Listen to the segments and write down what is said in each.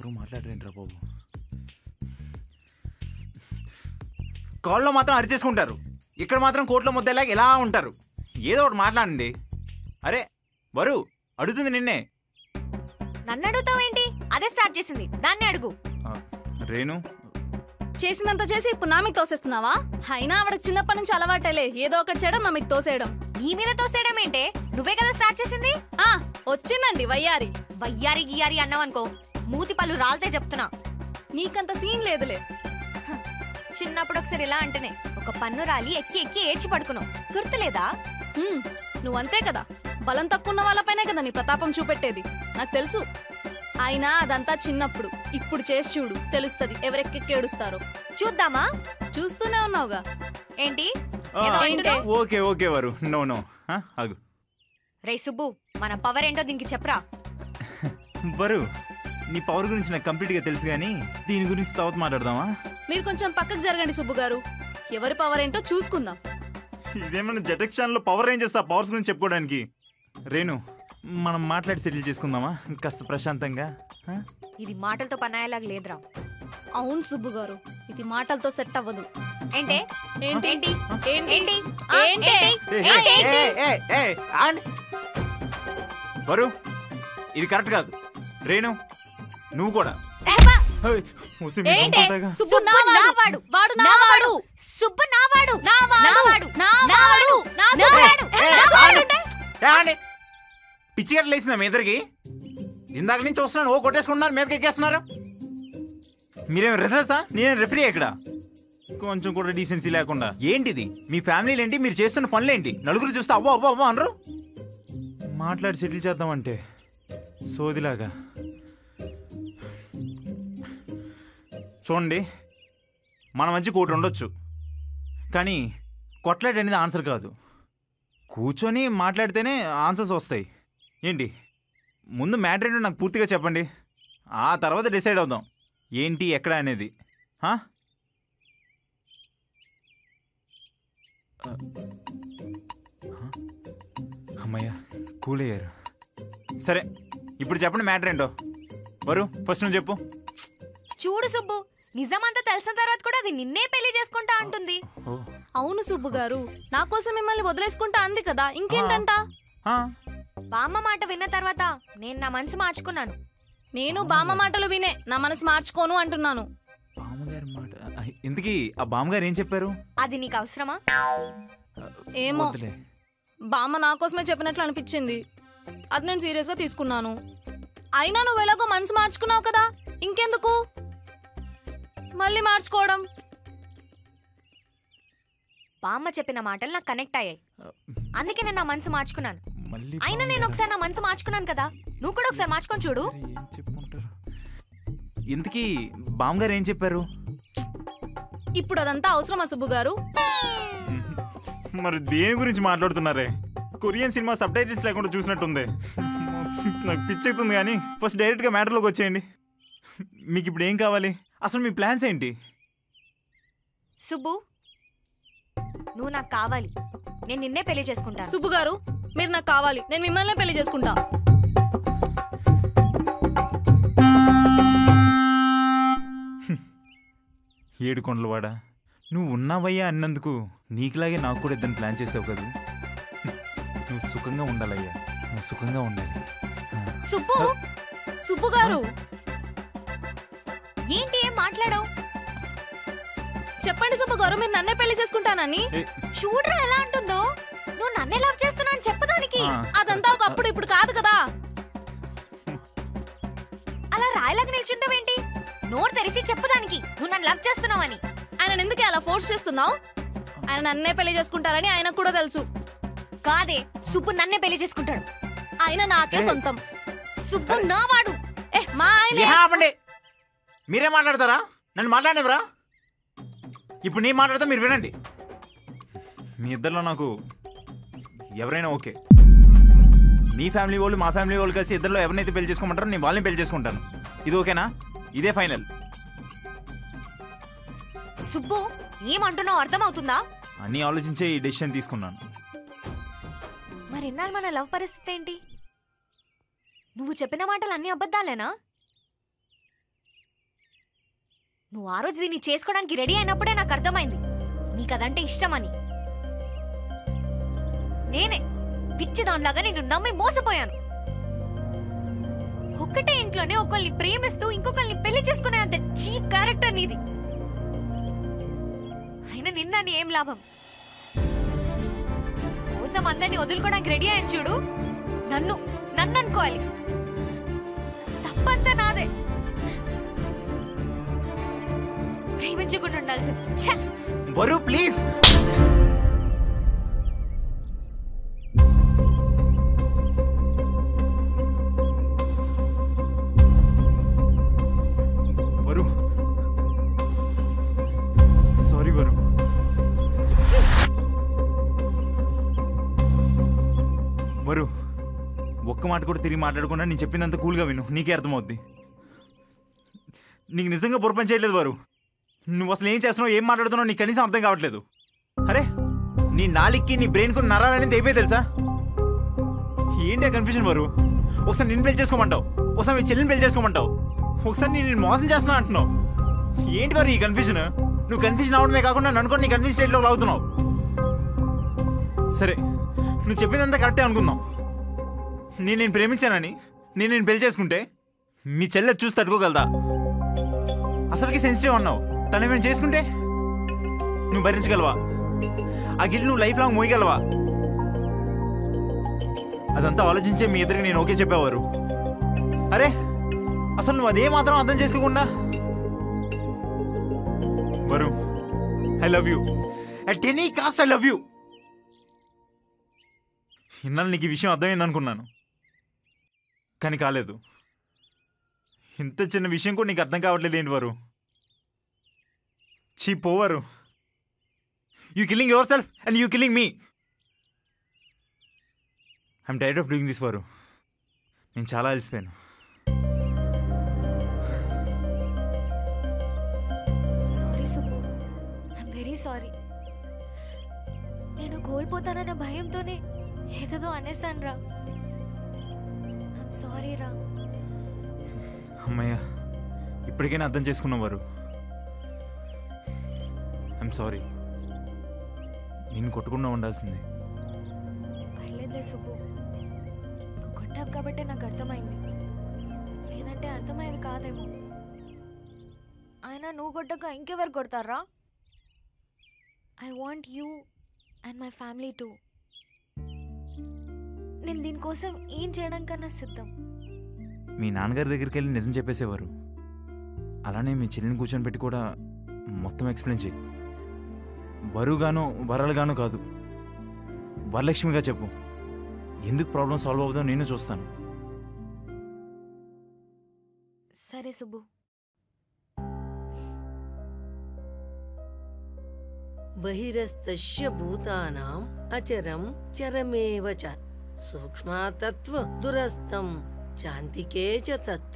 ఎవరు మాట్లాడరేంట్రా బాబు కాల్లో మాత్రం అరిచేసుకుంటారు ఇక్కడ మాత్రం కోర్టులో ముద్దలాగా ఇలా ఉంటారు ఏదో ఒకటి మాట్లాడండి అరే వరు అడుగుతుంది నిన్నే నన్ను అడుగుతావేంటి అదే స్టార్ట్ చేసింది దాన్ని అడుగు ఆ, రేణు చేసినంత చేసి ఇప్పుడు నా మీకు తోసేస్తున్నావా అయినా ఆవిడకి చిన్నప్పటి నుంచి అలవాటేలే ఏదో ఒకటి చేయడం నా మీకు తోసేయడం నీ మీద తోసేయడం ఏంటే నువ్వే కదా స్టార్ట్ చేసింది ఆ వచ్చిందండి వయ్యారి వయ్యారి గియారి అన్నావనుకో మూతి పళ్ళు రాలితే చెప్తున్నా నీకంత సీన్ లేదులే చిన్నప్పుడు ఒకసారి ఇలా అంటేనే ఒక పన్ను రాలి ఎక్కి ఎక్కి ఏడ్చి పడుకున్నావు గుర్తులేదా హ్మ్, నువ్వంతే కదా బలం తక్కువ ఉన్న వాళ్ళపైనే కదా నీ ప్రతాపం చూపెట్టేది నాకు తెలుసు అయినా అదంతా చిన్నప్పుడు ఇప్పుడు చేసి చూడు తెలుస్తుంది ఎవరెక్కెక్కి ఏడుస్తారో చూద్దామా చూస్తూనే ఉన్నావుగా ఏంటి ఆ, ఏదో ఏంటే? అంటున్నావ్? Okay okay Varu no no ఆ, ఆగు రే సుబ్బు మన పవర్ ఏంటో దీనికి చెప్పరా వరు నీ పవర్ గురించి నాకు కంప్లీట్గా తెలుసు కానీ దీని గురించి తర్వాత మాట్లాడదామా మీరు కొంచెం పక్కకు జరగండి సుబ్బు గారు ఎవరి పవర్ ఏంటో చూసుకుందాం ఇదేమన్నా జెటెక్ ఛానల్లో పవర్ ఏం చేస్తా పవర్స్ గురించి చెప్పుకోవడానికి రేణు మనం మాట్లాడి సెటిల్ చేసుకుందామా కాస్త ప్రశాంతంగా ఆ? ఇది మాటలతో పన్నాయేలాగా లేదురా అవును సుబ్బు గారు ఇది మాటలతో సెట్ అవ్వదు ఏంటే ఏంటి? ఏంటి ఏంటి? ఏంటి ఆ, ఏంటి? ఏంటి? ఏ, ఏంటి? ఏ, ఏ, ఏ, ఏ, ఆన్. వరు ఇది కరెక్ట్ కాదు రేణు నువ్వు కూడా ఏబ్బా! హేయ్, ఉసి మీ ఏంటి? పంపంటాగా. సుబ్బు సుబ్బు నావాడు. నావాడు. వాడు నావాడు. నావాడు. సుబ్బు నావాడు నావాడు. నావాడు. నావాడు. నా సుబ్బు. నావాడు. ఏ, నావాడు. ఆండి. ఏ, ఆండి. పిచ్చి గట్ల లేసిందా మీ ఇద్దరికి ఇందాక నుంచి వస్తున్నాను ఓ కొట్టేసుకుంటున్నారు మీదకి ఎక్కేస్తున్నారు మీరేం రిజల్ట్సా నేనేం రెఫరీ ఇక్కడ కొంచెం కూడా డీసెన్సీ లేకుండా ఏంటిది మీ ఫ్యామిలీలు ఏంటి మీరు చేస్తున్న పనులేంటి నలుగురు చూస్తే అవ్వ అవ్వ అవ్వ అనరు మాట్లాడి సెటిల్ చేద్దామంటే సోదిలాగా చూడండి మన మధ్య కోటి ఉండొచ్చు కానీ కొట్లాట అనేది ఆన్సర్ కాదు కూర్చొని మాట్లాడితేనే ఆన్సర్స్ వస్తాయి ఏంటి ముందు మ్యాటర్ ఏంటో నాకు పూర్తిగా చెప్పండి ఆ తర్వాత డిసైడ్ అవుదాం ఏంటి ఎక్కడ అనేది హా? ఆ. హా? అమ్మయ్య కూల్ అయ్యారు సరే ఇప్పుడు చెప్పండి మ్యాటర్ ఏంటో వరు ఫస్ట్ నువ్వు చెప్పు చూడు సుబ్బు నిజమంతా తెలిసిన తర్వాత కూడా అది నిన్నే పెళ్లి చేసుకుంటా అంటుంది ఓ అవును సుబ్బు గారు నా కోసం మిమ్మల్ని వదిలేసుకుంటా అంది కదా ఇంకేంటంట ఆ, బామ్మ మాట విన్న తర్వాత నేను నా మనసు మార్చుకున్నాను నేను బామ్మ మాటలు వినే నా మనసు మార్చుకోను అంటున్నాను బామ్మగారి మాట ఆ, ఇంతకీ ఆ బామ్మగారు ఏం చెప్పారు అది నీకు అవసరమా ఆ, ఏమో. వద్దులే. బామ్మ నా కోసమే చెప్పినట్లు అనిపించింది అది నేను సీరియస్గా తీసుకున్నాను అయినా నువ్వు ఎలాగో మనసు మార్చుకున్నావు కదా ఇంకెందుకు మళ్ళీ మార్చుకోవడం బామ్మ చెప్పిన మాటలు నాకు కనెక్ట్ అయ్యాయి అందుకే నేను నా మనసు మార్చుకున్నాను మళ్ళీ అయినా నేను ఒకసారి నా మనసు మార్చుకున్నాను కదా నువ్వు కూడా ఒకసారి మార్చుకొని చూడు బామ్మగారు ఏం చెప్పుంటారు ఇంతకీ బామ్మగారు ఏం చెప్పారు ఇప్పుడు అదంతా అవసరమా సుబ్బు గారు మరి దేని గురించి మాట్లాడుతున్నారే కొరియన్ సినిమా సబ్ టైటిల్స్ లేకుండా చూసినట్టుంది నాకు పిచ్చెక్కుతుంది కానీ ఫస్ట్ డైరెక్ట్గా మ్యాటర్లోకి వచ్చేయండి మీకు ఇప్పుడు ఏం కావాలి అసలు మీ ప్లాన్స్ ఏంటి సుబ్బు నువ్వు నాకు కావాలి నేను నిన్నే పెళ్లి చేసుకుంటాను సుబ్బు గారు మీరు నాకు కావాలి నేను మిమ్మల్నే పెళ్లి చేసుకుంటా ఏడు కొండలవాడ నువ్వు ఉన్నావయ్యా అన్నందుకు నీకులాగే నాకు కూడా ఇద్దరు ప్లాన్ చేసావు కదా నువ్వు సుఖంగా ఉండాలయ్యా నువ్వు సుఖంగా ఉండాలి ఆ. సుబ్బు సుబ్బు గారు ఏంటి ఏం మాట్లాడావు చెప్పండి సుబ్బు గారు మీరు నన్నే పెళ్లి చేసుకుంటానని ఏ, చూడరా ఎలా అంటుందో నువ్వు నన్నే లవ్ చేస్తున్నావు అని చెప్పదానికి ఆ. అదంతా ఒకప్పుడు ఇప్పుడు కాదు కదా అలా రాయలాగా నిల్చుంటావేంటి నోరు తెరిసి చెప్పదానికి నువ్వు నన్ను లవ్ చేస్తున్నావని ఆయన ఎందుకే అలా ఫోర్స్ చేస్తున్నావు ఆయన నన్నే పెళ్లి చేసుకుంటారని ఆయనకు కూడా తెలుసు కాదే సుబ్బు నన్నే పెళ్లి చేసుకుంటాడు ఆయన నాకే ఏ. సొంతం సుబ్బు నావాడు ఏ మా ఆయన ఏ ఆపండి మీరే మాట్లాడతారా నన్ను మాట్లాడేవరా ఇప్పుడు నేను మాట్లాడితే మీరు వినండి మీ ఇద్దరిలో నాకు ఎవరైనా ఓకే మీ ఫ్యామిలీ వాళ్ళు మా ఫ్యామిలీ వాళ్ళు కలిసి ఇద్దరిలో ఎవరినైతే పెళ్లి చేసుకోమంటారో నేను వాళ్ళని పెళ్లి చేసుకుంటాను ఇది ఓకేనా ఇదే ఫైనల్ సుబ్బు ఏమంటున్నావు అర్థమవుతుందా అన్నీ ఆలోచించే ఈ డెసిషన్ తీసుకున్నాను మరి ఎన్నాళ్ళు మన లవ్ పరిస్థితి ఏంటి నువ్వు చెప్పిన మాటలు అన్ని అబద్ధాలేనా నువ్వు ఆ రోజు దీన్ని చేసుకోవడానికి రెడీ అయినప్పుడే నాకు అర్థమైంది నీకు అదంటే ఇష్టమని నేనే పిచ్చి దానిలాగా నేను నమ్మి మోసపోయాను ఒక్కటే ఇంట్లోనే ఒకళ్ళని ప్రేమిస్తూ ఇంకొకరిని పెళ్లి చేసుకునే అంత చీప్ క్యారెక్టర్ నీది అయినా నిన్న నీ ఏం లాభం కోసం అందరినీ వదులుకోవడానికి రెడీ అయ్యాను చూడు నన్ను నన్ను అనుకోవాలి తప్పంతా నాదే ప్రేమించకుండా ఉండాల్సింది ఛ! వరు ప్లీజ్ వరు సారీ వరు వరు ఒక్క మాట కూడా తిరిగి మాట్లాడకుండా నేను చెప్పిందంత కూల్గా విను నీకే అర్థమవుద్ది నీకు నిజంగా పొరపని చేయట్లేదు వారు నువ్వు అసలు ఏం చేస్తున్నావు ఏం మాట్లాడుతున్నావు నీకు కనీసం అర్థం కావట్లేదు అరే నీ నాలిక్కి నీ బ్రెయిన్కు నరాలనేది అయిపోయి తెలుసా ఏంటి ఆ కన్ఫ్యూజన్ వారు ఒకసారి నిన్ను పెళ్లి చేసుకోమంటావు ఒకసారి మీ చెల్లిని పెళ్లి చేసుకోమంటావు ఒకసారి నేను మోసం చేస్తున్నా అంటున్నావు ఏంటి వారు ఈ కన్ఫ్యూజన్ నువ్వు కన్ఫ్యూజన్ అవడమే కాకుండా నన్ను కూడా నీ కన్ఫ్యూజ్ స్టేట్లో లాగుతున్నావు సరే నువ్వు చెప్పిందంతా కరెక్టే అనుకుందాం నేను నేను ప్రేమించానని నేను నేను పెళ్లి చేసుకుంటే మీ చెల్లె చూసి తట్టుకోగలదా అసలుకి సెన్సిటివ్ అన్నావు తను ఏమైనా చేసుకుంటే నువ్వు భరించగలవా ఆ గిల్ నువ్వు లైఫ్ లాంగ్ మోయగలవా అదంతా ఆలోచించే మీ ఇద్దరికి నేను ఓకే చెప్పేవారు అరే అసలు నువ్వు అదే మాత్రం అర్థం చేసుకోకుండా Varu I love you at any cost I love you ఇన్నాళ్ళు నీకు ఈ విషయం అర్థమైంది అనుకున్నాను కానీ కాలేదు ఇంత చిన్న విషయం కూడా నీకు అర్థం కావట్లేదు ఏంటి వారు చీ పోవరు you killing yourself and you killing me I'm tired of doing this Varu నేను చాలా అలసిపోయాను sorry Subbu I'm very sorry నేను కోల్పోతానన్న భయంతోనే ఏదేదో అనేసాను రా ఐఎమ్ సారీ రా అమ్మయ్య ఇప్పటికైనా అర్థం చేసుకున్నవారు ఐఎమ్ సారీ నిన్ను కొట్టకుండా ఉండాల్సిందే పర్లేదులే సుబ్బు నువ్వు కొట్టావు కాబట్టే నాకు అర్థమైంది లేదంటే అర్థమయ్యేది కాదేమో అయినా నువ్వు కొట్టక ఇంకెవరు కొడతారా I want you and my family too నేను దీనికోసం ఏం చేయడం కన్నా సిద్ధం మీ నాన్నగారి దగ్గరికి వెళ్ళి నిజం చెప్పేసేవారు అలానే మీ చెల్లిని కూర్చొని పెట్టి కూడా మొత్తం ఎక్స్ప్లెయిన్ చేయి వరుగాను వరలుగాను కాదు వరలక్ష్మిగా చెప్పు ఎందుకు ప్రాబ్లం సాల్వ్ అవుతుందో నేను చూస్తాను సరే సుబ్బు బహిరస్తస్య భూతానాం అచరం చరమేవ చ సూక్ష్మాతత్వ దురస్తం చాంతికే చ తత్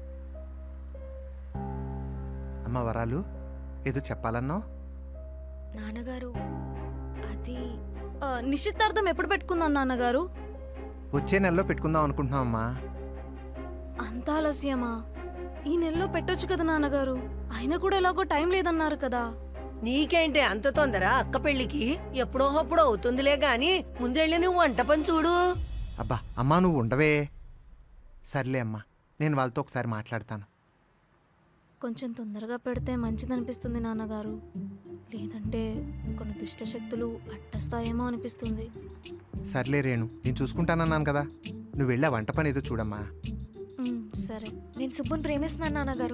అమ్మ వరాలు ఏదో చెప్పాలన్నావు నాన్నగారు అది ఆ, నిశ్చితార్థం ఎప్పుడు పెట్టుకుందాం నాన్నగారు వచ్చే నెలలో పెట్టుకుందాం అనుకుంటున్నాం అమ్మా అంత ఆలస్యమా ఈ నెలలో పెట్టొచ్చు కదా నాన్నగారు అయినా కూడా ఎలాగో టైం లేదన్నారు కదా నీకేంటే అంత తొందర అక్క పెళ్లికి ఎప్పుడో అప్పుడు అవుతుందిలే గాని ముందెళ్ళి నువ్వు వంట పని చూడు అబ్బా అమ్మా నువ్వు ఉండవే సర్లే అమ్మా నేను వాళ్ళతో ఒకసారి మాట్లాడతాను కొంచెం తొందరగా పెడితే మంచిదనిపిస్తుంది నాన్నగారు లేదంటే కొన్ని దుష్ట శక్తులు అట్టస్తాయేమో అనిపిస్తుంది సర్లే రేణు నేను చూసుకుంటానన్నాను కదా నువ్వు వెళ్ళా వంట పని ఏదో చూడమ్మా ఉమ్, సరే నేను సుబ్బుని ప్రేమిస్తున్నాను నాన్నగారు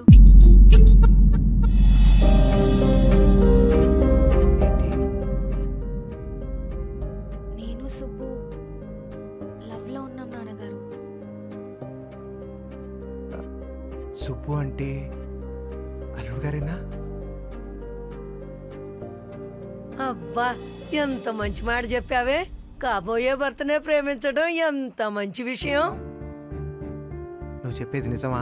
ఏంటి నేను సుబ్బు లవ్లో ఉన్నాం నాన్నగారు సుబ్బు అంటే అల్లుడు గారేనా అబ్బా ఎంత మంచి మాట చెప్పావే కాబోయే భర్తనే ప్రేమించడం ఎంత మంచి విషయం నువ్వు చెప్పేది నిజమా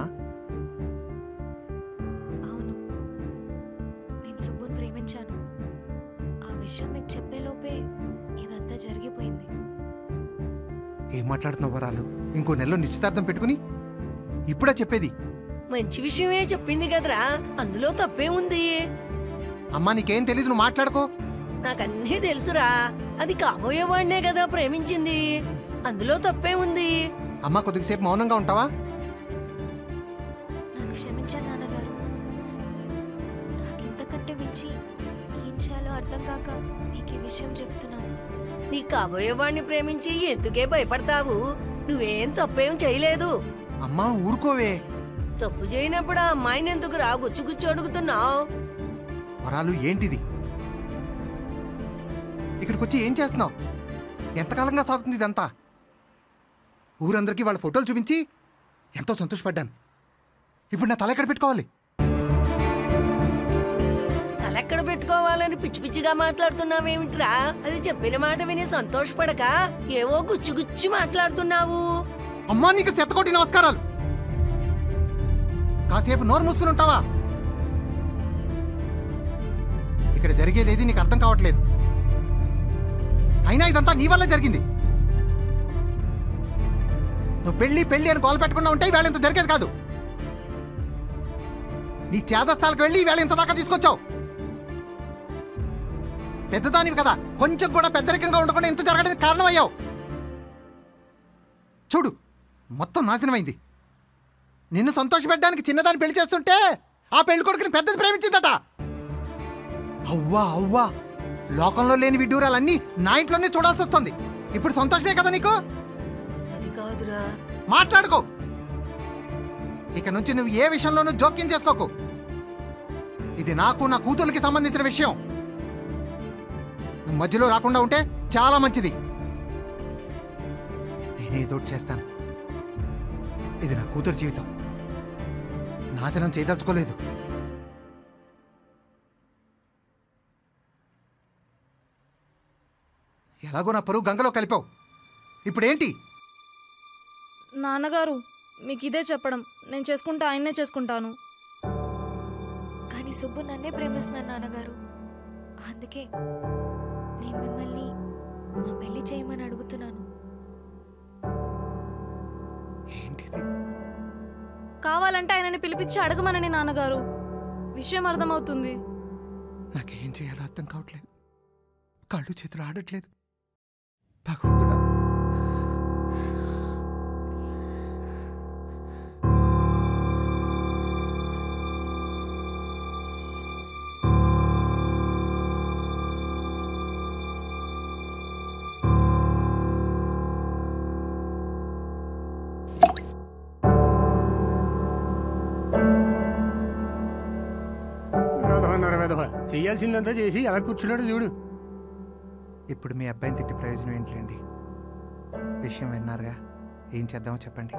అవును నేను సుబ్బుని ప్రేమించాను ఆ విషయం మీకు చెప్పేలోపే ఇదంతా జరిగిపోయింది ఏం మాట్లాడుతున్నావు వరాలు ఇంకో నెలలో నిశ్చితార్థం పెట్టుకుని ఇప్పుడా చెప్పేది మంచి విషయమే చెప్పింది కదరా అందులో తప్పే ఉంది అమ్మా నీకేం తెలీదు నువ్వు మాట్లాడుకో నాకన్నీ తెలుసురా అది కాబోయేవాడినే కదా ప్రేమించింది అందులో తప్పే ఉంది అమ్మా కొద్దిసేపు మౌనంగా ఉంటావా నన్ను క్షమించాను నాన్నగారు నాకింతకంటే మించి ఏం చేయాలో అర్థం కాక మీకు ఈ విషయం చెప్తున్నాను నీ కాబోయేవాడిని ప్రేమించి ఎందుకే భయపడతావు నువ్వేం తప్పేం చేయలేదు అమ్మా నువ్వు ఊరుకోవే తప్పు చేయనప్పుడు ఆ అమ్మాయిని ఎందుకు రా గుచ్చు గుచ్చు అడుగుతున్నావు వరాలు ఏంటిది ఇక్కడికి వచ్చి ఏం చేస్తున్నావు ఎంతకాలంగా సాగుతుంది ఇదంతా ఊరందరికీ వాళ్ళ ఫోటోలు చూపించి ఎంతో సంతోషపడ్డాను ఇప్పుడు నా తల ఎక్కడ పెట్టుకోవాలి తలెక్కడ పెట్టుకోవాలని పిచ్చి పిచ్చిగా మాట్లాడుతున్నావేమిట్రా అది చెప్పిన మాట విని సంతోషపడక ఏవో గుచ్చు గుచ్చి మాట్లాడుతున్నావు అమ్మా నీకు శతకోటి నమస్కారాలు కాసేపు నోరు మూసుకుని ఉంటావా ఇక్కడ జరిగేది ఏది నీకు అర్థం కావట్లేదు అయినా ఇదంతా నీ వల్ల జరిగింది నువ్వు పెళ్లి పెళ్లి అని గోల పెట్టుకున్నా ఉంటే ఈవేళ ఇంత జరిగేది కాదు నీ చేదస్థాలకు వెళ్ళి ఈవేళ ఇంత దాకా తీసుకొచ్చావు పెద్దదానివి కదా కొంచెం కూడా పెద్దరికంగా ఉండకుండా ఇంత జరగడానికి కారణమయ్యావు చూడు మొత్తం నాశనమైంది నిన్ను సంతోషపెట్టడానికి చిన్నదాన్ని పెళ్లి చేస్తుంటే ఆ పెళ్లి కొడుకుని పెద్దది ప్రేమించిందట అవ్వా అవ్వా లోకంలో లేని విడ్డూరాలన్నీ నా ఇంట్లోనే చూడాల్సి వస్తుంది ఇప్పుడు సంతోషమే కదా నీకు అది కాదురా మాట్లాడుకో ఇక నుంచి నువ్వు ఏ విషయంలోనూ జోక్యం చేసుకోకు ఇది నాకు నా కూతురికి సంబంధించిన విషయం నువ్వు మధ్యలో రాకుండా ఉంటే చాలా మంచిది నేనే ఏదో ఒకటి చేస్తాను ఇది నా కూతురు జీవితం నాశనం చేయదలుచుకోలేదు ఎలాగో నా పరువు గంగలో కలిపావు ఇప్పుడేంటి నాన్నగారు మీకు ఇదే చెప్పడం నేను చేసుకుంటే ఆయన్నే చేసుకుంటాను కానీ సుబ్బు నన్నే ప్రేమిస్తున్నాను నాన్నగారు అందుకే నేను మిమ్మల్ని మా పెళ్లి చేయమని అడుగుతున్నాను ఏంటిది కావాలంటే ఆయనని పిలిపించి అడగమనని నాన్నగారు విషయం అర్థమవుతుంది నాకేం చేయాలో అర్థం కావట్లేదు కళ్ళు చేతులు ఆడట్లేదు భగవంతుడా వెధవన్నారు వెధవ చెయ్యాల్సిందంతా చేసి ఎలా కూర్చున్నాడు చూడు ఇప్పుడు మీ అబ్బాయిని తిట్టి ప్రయోజనం ఏంటండి విషయం విన్నారుగా ఏం చేద్దామో చెప్పండి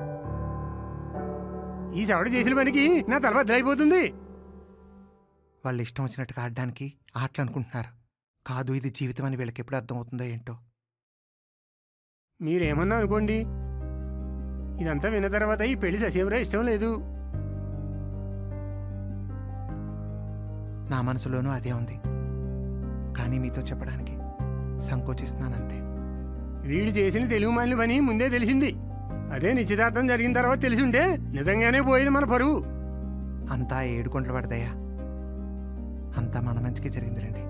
ఈ చవడ చేసిన పనికి నా తల బద్దలైపోతుంది వాళ్ళు ఇష్టం వచ్చినట్టుగా ఆడడానికి ఆటలు అనుకుంటున్నారు కాదు ఇది జీవితం అని వీళ్ళకి ఎప్పుడు అర్థమవుతుందో ఏంటో మీరేమన్నా అనుకోండి ఇదంతా విన్న తర్వాత ఈ పెళ్లి ససేమరా ఇష్టం లేదు నా మనసులోనూ అదే ఉంది కానీ మీతో చెప్పడానికి సంకోచిస్తున్నానంతే వీడు చేసిన తెలుగు మాలిన పని ముందే తెలిసింది అదే నిశ్చితార్థం జరిగిన తర్వాత తెలిసింటే నిజంగానే పోయేది మన పరువు అంతా ఏడుకొండలు పడదయ్యా అంతా మన మంచికి జరిగింది రండి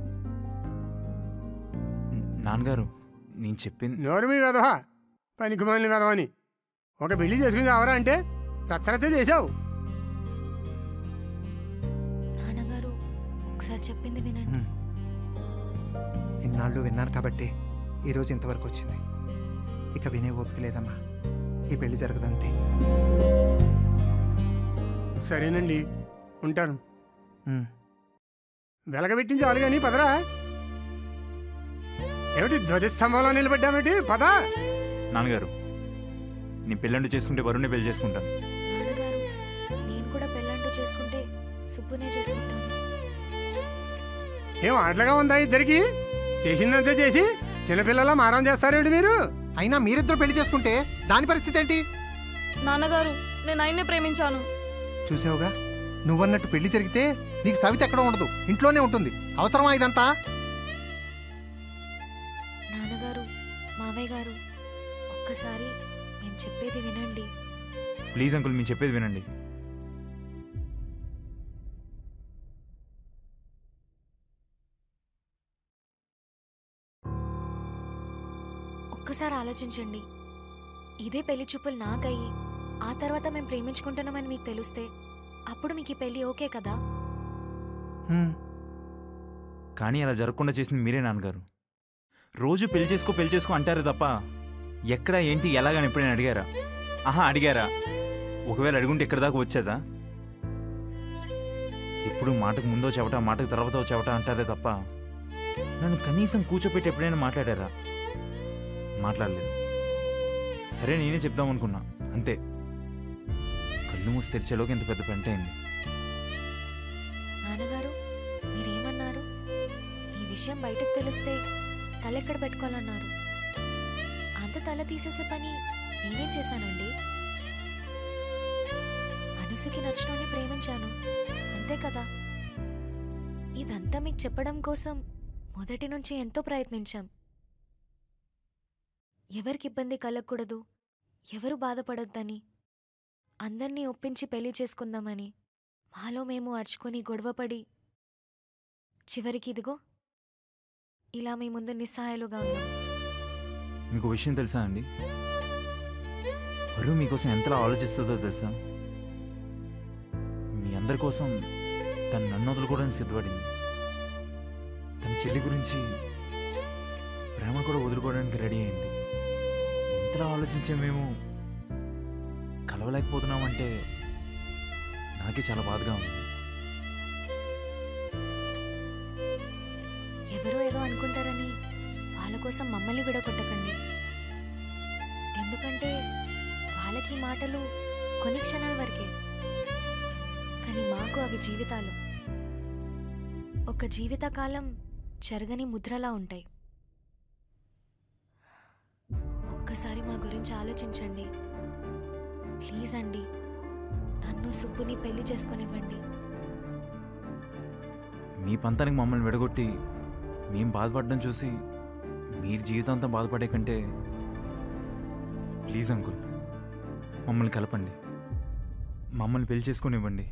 నాన్నగారు నేను చెప్పింది నోరు మీ వెధవ పనికి మాలిన వెధవని ఒక పెళ్లి చేసుకుని కావరా అంటే రచ్చరచ్చ చేశావు నాన్నగారు ఒకసారి చెప్పింది వినండి హ్మ్. ఇన్నాళ్ళు విన్నాను కాబట్టి ఈరోజు ఇంతవరకు వచ్చింది ఇక వినే ఓపిక లేదమ్మా ఈ పెళ్లి జరగదంతే సరేనండి ఉంటాను హ్మ్. వెలగబెట్టించి చాలు కానీ పదరా ఏమిటి ధ్వజస్తంభంలో నిలబడ్డామేంటి పద నాన్నగారు నేను పెళ్ళంటూ చేసుకుంటే వరుణ్ణి పెళ్లి చేసుకుంటాను నాన్నగారు నేను కూడా పెళ్ళంటూ చేసుకుంటే సుబ్బునే చేసుకుంటాను ఏం ఆటలుగా ఉందా ఇద్దరికి చేసిందంతా చేసి చిన్నపిల్లల మారం చేస్తారేంటి మీరు అయినా మీరిద్దరు పెళ్లి చేసుకుంటే దాని పరిస్థితి ఏంటి నాన్నగారు నేను ఆయన్నే ప్రేమించాను చూసావుగా నువ్వన్నట్టు పెళ్లి జరిగితే నీకు సవిత ఎక్కడ ఉండదు ఇంట్లోనే ఉంటుంది అవసరమా ఇదంతా నాన్నగారు మావయ్య గారు ఒక్కసారి నేను చెప్పేది వినండి ప్లీజ్ అంకుల్ మీరు చెప్పేది వినండి ఒక్కసారి ఆలోచించండి ఇదే పెళ్లి చూపులు నాకయ్యి ఆ తర్వాత మేము ప్రేమించుకుంటున్నామని మీకు తెలిస్తే అప్పుడు మీకు ఈ పెళ్లి ఓకే కదా హ్మ్. కానీ అలా జరగకుండా చేసింది మీరే నాన్నగారు రోజు పెళ్లి చేసుకో పెళ్లి చేసుకో అంటారు తప్ప ఎక్కడ ఏంటి ఎలాగని ఎప్పుడైనా అడిగారా ఆహా అడిగారా ఒకవేళ అడుగుంటే ఎక్కడి దాకా వచ్చేదా ఎప్పుడు మాటకు ముందో చెవట మాటకు తర్వాత చెవట అంటారే తప్ప నన్ను కనీసం కూర్చోపెట్టి ఎప్పుడైనా మాట్లాడారా మాట్లాడలేదు సరే నేనే చెప్దాం అనుకున్నా అంతే కళ్ళు మూసి తెరిచేలోకి ఇంత పెద్ద పెంట అయింది నాన్నగారు మీరేమన్నారు ఈ విషయం బయటకు తెలిస్తే తలెక్కడ పెట్టుకోవాలన్నారు అంత తల తీసేసే పని నేనేం చేశానండి మనసుకి నచ్చినోని ప్రేమించాను అంతే కదా ఇదంతా మీకు చెప్పడం కోసం మొదటి నుంచి ఎంతో ప్రయత్నించాం ఎవరికి ఇబ్బంది కలగకూడదు ఎవరు బాధపడొద్దని అందర్నీ ఒప్పించి పెళ్లి చేసుకుందామని మాలో మేము అరుచుకొని గొడవపడి చివరికి ఇదిగో ఇలా మీ ముందు నిస్సహాయాలుగా ఉన్నాం మీకు విషయం తెలుసా అండి వరు మీకోసం ఎంతలా ఆలోచిస్తుందో తెలుసా మీ అందరి కోసం తను నన్ను వదులుకోవడానికి సిద్ధపడింది తన చెల్లి గురించి ప్రేమ కూడా వదులుకోవడానికి రెడీ అయింది ఎంతలా ఆలోచించే మేము కలవలేకపోతున్నామంటే నాకే చాలా బాధగా ఉంది ఎవరో ఏదో అనుకుంటారని వాళ్ళ కోసం మమ్మల్ని విడగొట్టకండి ఎందుకంటే వాళ్ళకి ఈ మాటలు కొన్ని క్షణాల వరకే కానీ మాకు అవి జీవితాలు ఒక జీవితకాలం జరగని ముద్రలా ఉంటాయి ఒక్కసారి మా గురించి ఆలోచించండి ప్లీజ్ అండి నన్ను సుబ్బుని పెళ్లి చేసుకొనివ్వండి మీ పంతానికి మమ్మల్ని విడగొట్టి మేము బాధపడడం చూసి మీరు జీవితాంతం బాధపడే కంటే ప్లీజ్ అంకుల్ మమ్మల్ని కలపండి మమ్మల్ని పెళ్లి చేసుకొని ఇవ్వండి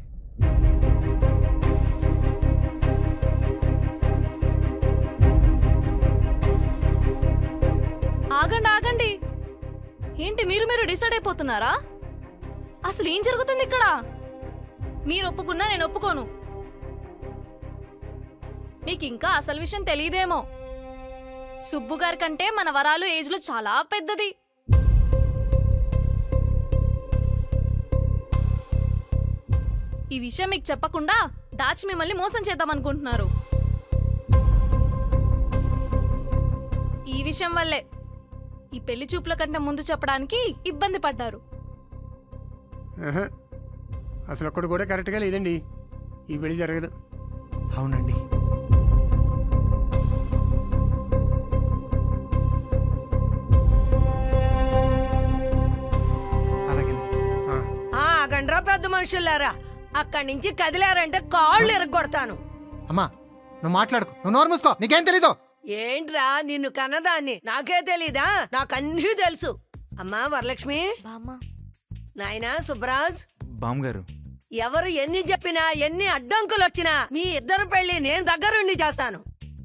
ఆగండి ఆగండి ఏంటి మీరు మీరు డిసైడ్ అయిపోతున్నారా అసలు ఏం జరుగుతుంది ఇక్కడ మీరు ఒప్పుకున్నా నేను ఒప్పుకోను మీకు ఇంకా అసలు విషయం తెలియదేమో సుబ్బు గారి కంటే మన వరాలు ఏజ్లో చాలా పెద్దది ఈ విషయం మీకు చెప్పకుండా దాచి మిమ్మల్ని మోసం చేద్దాం అనుకుంటున్నారు ఈ విషయం వల్లే ఈ పెళ్లి చూపుల కంటే ముందు చెప్పడానికి ఇబ్బంది పడ్డారు ఆహా. అసలు ఒక్కడు కూడా కరెక్ట్గా లేదండి ఈ పెళ్లి జరగదు అవునండి అలాగే ఆ, ఆ గండ్రా పెద్ద మనుషులారా అక్కడి నుంచి కదిలారంటే కాళ్ళు ఎరగొడతాను అమ్మా నువ్వు మాట్లాడుకో నువ్వు నోరు మూసుకో నీకేం తెలీదు ఏంట్రా నిన్ను కన్నదాన్ని నాకే తెలీదా నాకన్నీ తెలుసు అమ్మా వరలక్ష్మి బామ్మ నాయనా సుబ్రాజ్ బామ్గారు ఎవరు ఎన్ని చెప్పినా ఎన్ని అడ్డంకులు వచ్చినా మీ ఇద్దరు పెళ్లి నేను దగ్గరుండి చేస్తాను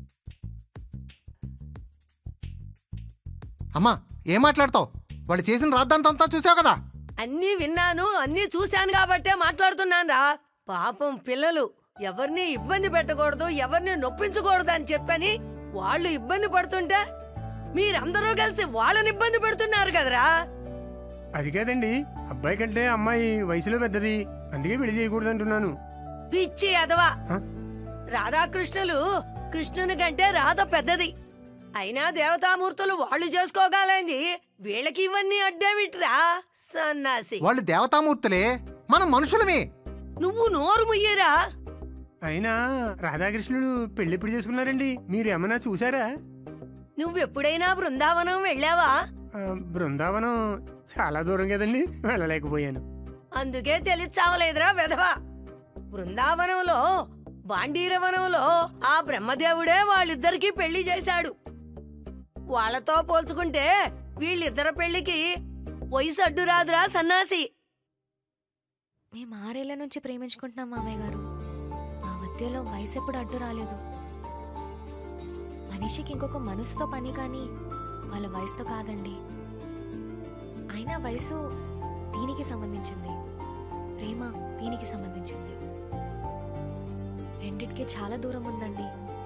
అమ్మా ఏం మాట్లాడతావు వాళ్ళు చేసిన రాద్దాంతంతా చూసావు కదా అన్నీ విన్నాను అన్నీ చూశాను కాబట్టే మాట్లాడుతున్నాను రా పాపం పిల్లలు ఎవరిని ఇబ్బంది పెట్టకూడదు ఎవరిని నొప్పించకూడదు అని చెప్పని వాళ్ళు ఇబ్బంది పడుతుంటే మీరందరూ కలిసి వాళ్ళని ఇబ్బంది పెడుతున్నారు కదరా అది కాదండి అబ్బాయి కంటే అమ్మాయి వయసులో పెద్దది అందుకే పెళ్లి చేయకూడదు అంటున్నాను పిచ్చి అదవా హ? రాధాకృష్ణులు కృష్ణుని కంటే రాధ పెద్దది అయినా దేవతామూర్తులు వాళ్ళు చేసుకోగలంది వీళ్ళకి ఇవన్నీ అడ్డేమిట్రా సన్నాసి వాళ్ళు దేవతామూర్తులే మనం మనుషులమే నువ్వు నోరు ముయ్యరా అయినా రాధాకృష్ణుడు పెళ్లి ఎప్పుడు చేసుకున్నారండి మీరు ఏమన్నా చూసారా నువ్వెప్పుడైనా బృందావనం వెళ్ళావా ఆ, బృందావనం చాలా దూరం కదండి వెళ్ళలేకపోయాను అందుకే తెలిచావలేదురా వెధవా బృందావనంలో బాండీరవనంలో ఆ బ్రహ్మదేవుడే వాళ్ళిద్దరికీ పెళ్లి చేశాడు వాళ్ళతో పోల్చుకుంటే వీళ్ళిద్దరి పెళ్లికి వయసు అడ్డు రాదురా సన్నాసి మేము ఆరేళ్ల నుంచి ప్రేమించుకుంటున్నాం మామయ్య గారు మా మధ్యలో వయసు ఎప్పుడు అడ్డు రాలేదు మనిషికి ఇంకొక మనసుతో పని కానీ వాళ్ళ వయసుతో కాదండి అయినా వయసు దీనికి సంబంధించింది ప్రేమ దీనికి సంబంధించింది రెండిటికి చాలా దూరం ఉందండి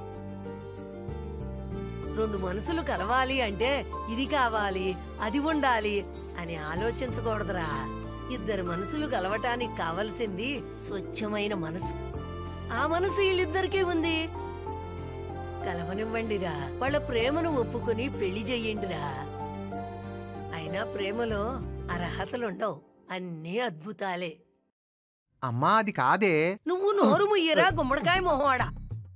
రెండు మనసులు కలవాలి అంటే ఇది కావాలి అది ఉండాలి అని ఆలోచించకూడదురా ఇద్దరు మనసులు కలవటానికి కావలసింది స్వచ్ఛమైన మనసు ఆ మనసు వీళ్ళిద్దరికీ ఉంది కలవనివ్వండిరా వాళ్ళ ప్రేమను ఒప్పుకుని పెళ్లి చెయ్యండిరా అయినా ప్రేమలో అర్హతలుండవు అన్నీ అద్భుతాలే అమ్మా అది కాదే నువ్వు నోరు ముయ్యరా గుమ్మడికాయ మొహవాడా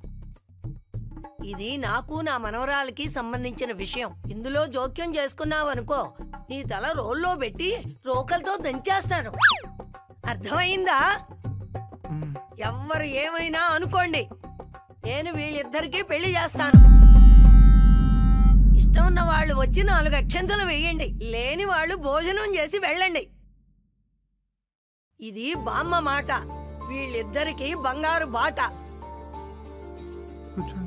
ఇది నాకు నా మనవరాలకి సంబంధించిన విషయం ఇందులో జోక్యం చేసుకున్నావనుకో నీ తల రోల్లో పెట్టి రోకలతో దంచేస్తాను అర్థమైందా మ్, ఎవ్వరు ఏమైనా అనుకోండి నేను వీళ్ళిద్దరికీ పెళ్లి చేస్తాను ఇష్టం ఉన్న వాళ్ళు వచ్చి నాలుగు అక్షంతలు వేయండి లేని వాళ్ళు భోజనం చేసి వెళ్ళండి ఇది బామ్మ మాట వీళ్ళిద్దరికీ బంగారు బాట కూర్చోండి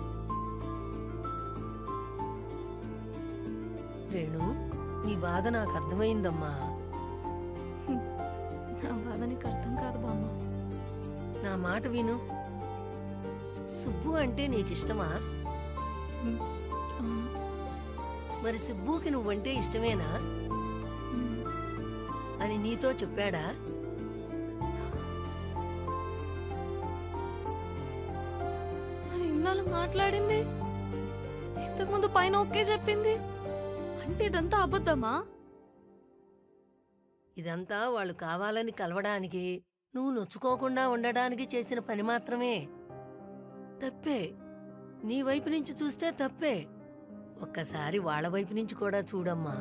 రేణు నీ బాధ నాకు అర్థమైందమ్మా నా బాధ నీకు అర్థం కాదు బామ్మ నా మాట విను సుబ్బు అంటే నీకిష్టమా అవును. మరి సుబ్బుకి నువ్వంటే ఇష్టమేనా ఉమ్. అని నీతో చెప్పాడా మరి ఇన్నాళ్ళు మాట్లాడింది ఇంతకుముందు పైన ఓకే చెప్పింది అంటే ఇదంతా అబద్ధమా ఇదంతా వాళ్ళు కావాలని కలవడానికి నువ్వు నొచ్చుకోకుండా ఉండడానికి చేసిన పని మాత్రమే తప్పే నీ వైపు నుంచి చూస్తే తప్పే ఒక్కసారి వాళ్ళ వైపు నుంచి కూడా చూడమ్మా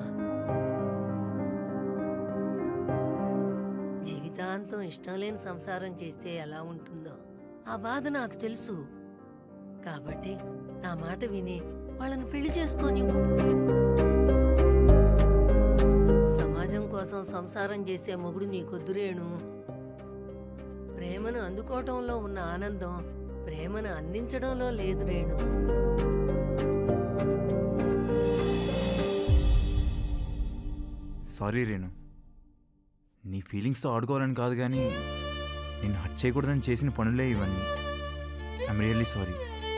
జీవితాంతం ఇష్టం లేని సంసారం చేస్తే ఎలా ఉంటుందో ఆ బాధ నాకు తెలుసు కాబట్టి నా మాట విని వాళ్ళని పెళ్లి చేసుకోనివ్వు సమాజం కోసం సంసారం చేసే మొగుడు నీకొద్దురేణు ప్రేమను అందుకోవటంలో ఉన్న ఆనందం ప్రేమను అందించడంలో లేదు రేణు సారీ రేణు నీ ఫీలింగ్స్తో ఆడుకోవాలని కాదు కానీ నేను హట్ చేయకూడదని చేసిన పనులే ఇవన్నీ ఐమ్ రియల్లీ సారీ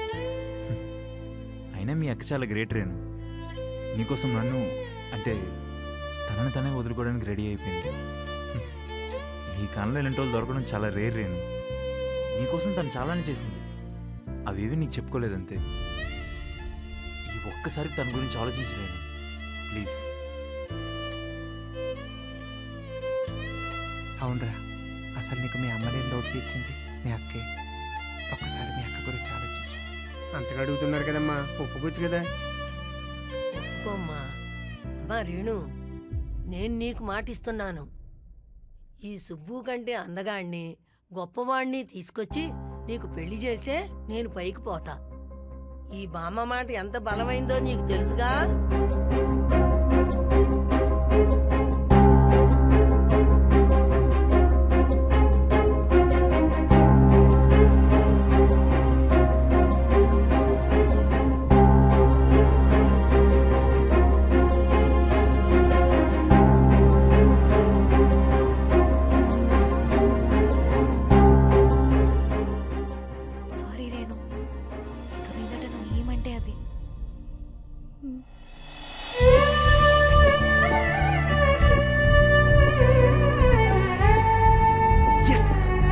అయినా మీ అక్క చాలా గ్రేట్ రేణు నీకోసం నన్ను అంటే తనని తనే వదులుకోవడానికి రెడీ అయిపోయింది ఈ కాలంలో ఇలాంటి వాళ్ళు దొరకడం చాలా రేర్ రేణు నీకోసం తను చాలానే చేసింది అవేవి నీకు చెప్పుకోలేదంతే ఈ ఒక్కసారి తన గురించి ఆలోచించలేను ప్లీజ్ అవునరా అసలు నీకు మీ అమ్మలేని లోటు తీర్చింది మీ అక్కే ఒక్కసారి మీ అక్క గురించి ఆలోచించు అంతగా అడుగుతున్నారు కదమ్మా ఒప్పుకోవచ్చు కదా ఒప్పుకోమ్మా అమ్మా రేణు నేను నీకు మాటిస్తున్నాను ఈ సుబ్బు కంటే అందగాణ్ణి గొప్పవాణ్ణి తీసుకొచ్చి నీకు పెళ్లి చేసే నేను పైకి పోతా ఈ బామ్మ మాట ఎంత బలమైందో నీకు తెలుసుగా సారీ రేణు ఇక మీదట నువ్వు ఏమంటే అది ఎస్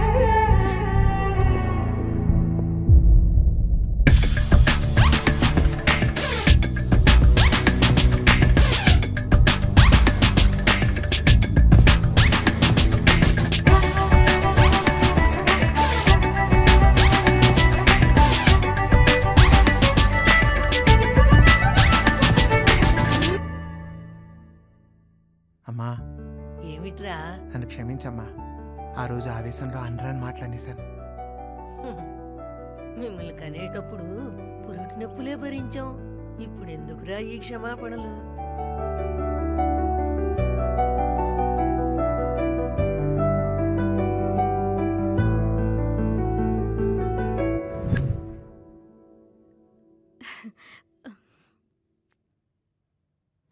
అమ్మా ఏమిట్రా నన్ను క్షమించమ్మా ఆ రోజు ఆవేశంలో అనరాని మాట్లాడేశాను మిమ్మల్ని కనేటప్పుడు పురుటి నొప్పులే భరించాం ఇప్పుడు ఎందుకురా ఈ క్షమాపణలు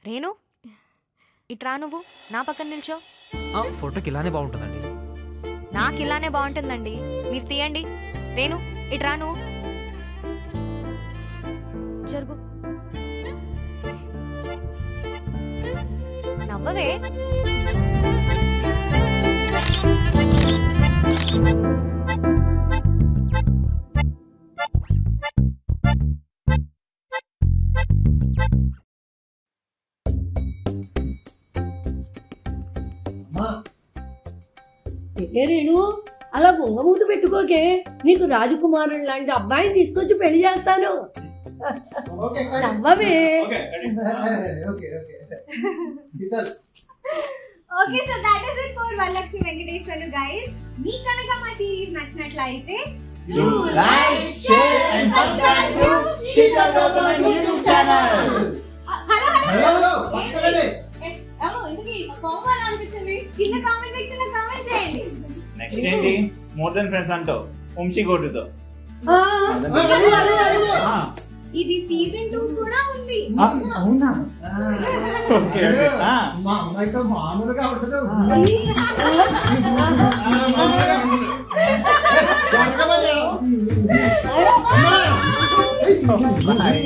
రేణు ఇట్రా నువ్వు నా పక్కన నిల్చో ఆ, ఫోటోకి ఇలానే బాగుంటుందండి నాకు ఇలానే బాగుంటుందండి మీరు తీయండి రేణు ఇట్రా నువ్వు జరుగు నవ్వవే ఏ రేణు అలా బొంగమూత పెట్టుకోకే నీకు రాజకుమారుడు లాంటి అబ్బాయిని తీసుకొచ్చి పెళ్లి చేస్తాను ఓకే నవ్వవే ఓకే ఓకే ఇద్దరు okay so that is it for Varalakshmi Venkateswarlu guys మీకు కనుక మా సిరీస్ నచ్చినట్లయితే like, share and subscribe to Sheetal Gautam YouTube channel. Hello hello hello పక్కనే ఇందుకు కాంబో ఎలా అనిపించింది కింద కామెంట్ సెక్షన్ లో కామెంట్ చేయండి నెక్స్ట్ ఏంటి మోర్ దెన్ ఫ్రెండ్స్ అంటావు వంశీ గోటుతో ఆ, అడుగు, అడుగు, అడుగు. ఆ, ఇది సీజన్ టూ కూడా ఉంది అవునా ఓకే ఓకే ఆ. మా అమ్మాయితో మామూలుగా ఉండదు జరగమని. అమ్మా.